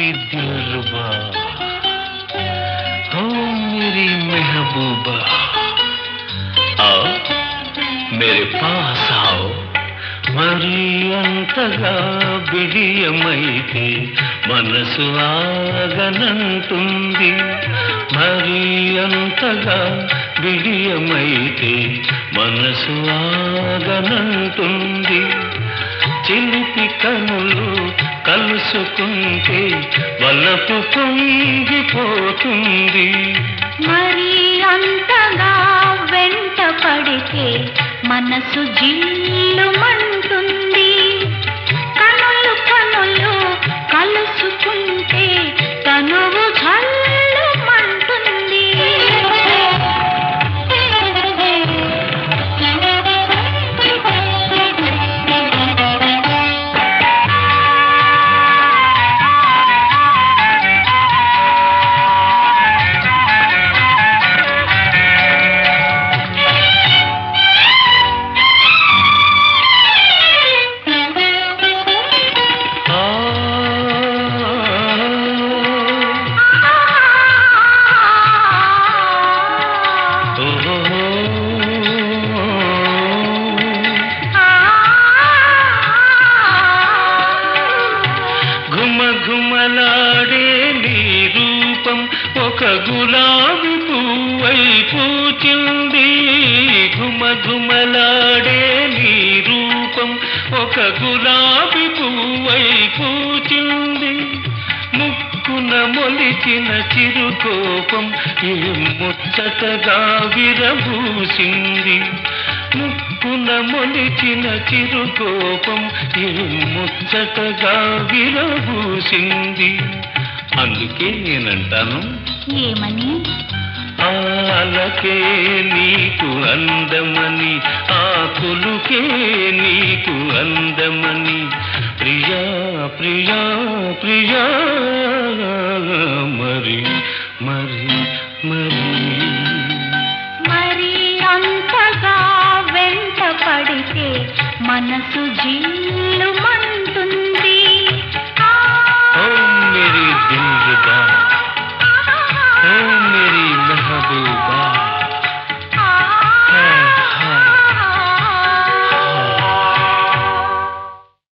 मेरी दिलरुबा हो मेरी महबूबा आओ मेरे पास आओ మరి అంతగా బిడియమైతే మనసు ఆగనంటుంది మరి అంతగా బిడియమైతే మనసు ఆగనంటుంది చిలిపి కనులు కలుసుకుంటే వలపు పొంగిపోతుంది మరి అంతగా వెంట పడితే మనసు జిల్లుమంటుంది కనులు కనులు కలుసుకుంటే తనువు జల్లుమంటుంది ఆ ఘుమ ఘుమలాడే నీ రూపం ఒక గులాబీ పువ్వై పూచింది ఘుమ ఘుమలాడే నీ రూపం ఒక గులాబీ పువ్వై పూచింది ముక్కున మొలిచిన చిరుకోపం ఏ ముచ్చటగా విరబూసింది ముక్కున మొలిచిన చిరుకోపం ఏ ముచ్చటగా విరబూసింది అందుకే నేనంటాను ఏమని ఆలకే నీకు అందమని ఆకులుకే నీకు అందమని ప్రియా ప్రియా ప్రియా మరి మరి మరి మరి అంతగా వెంట పడితే మనసు జిల్లు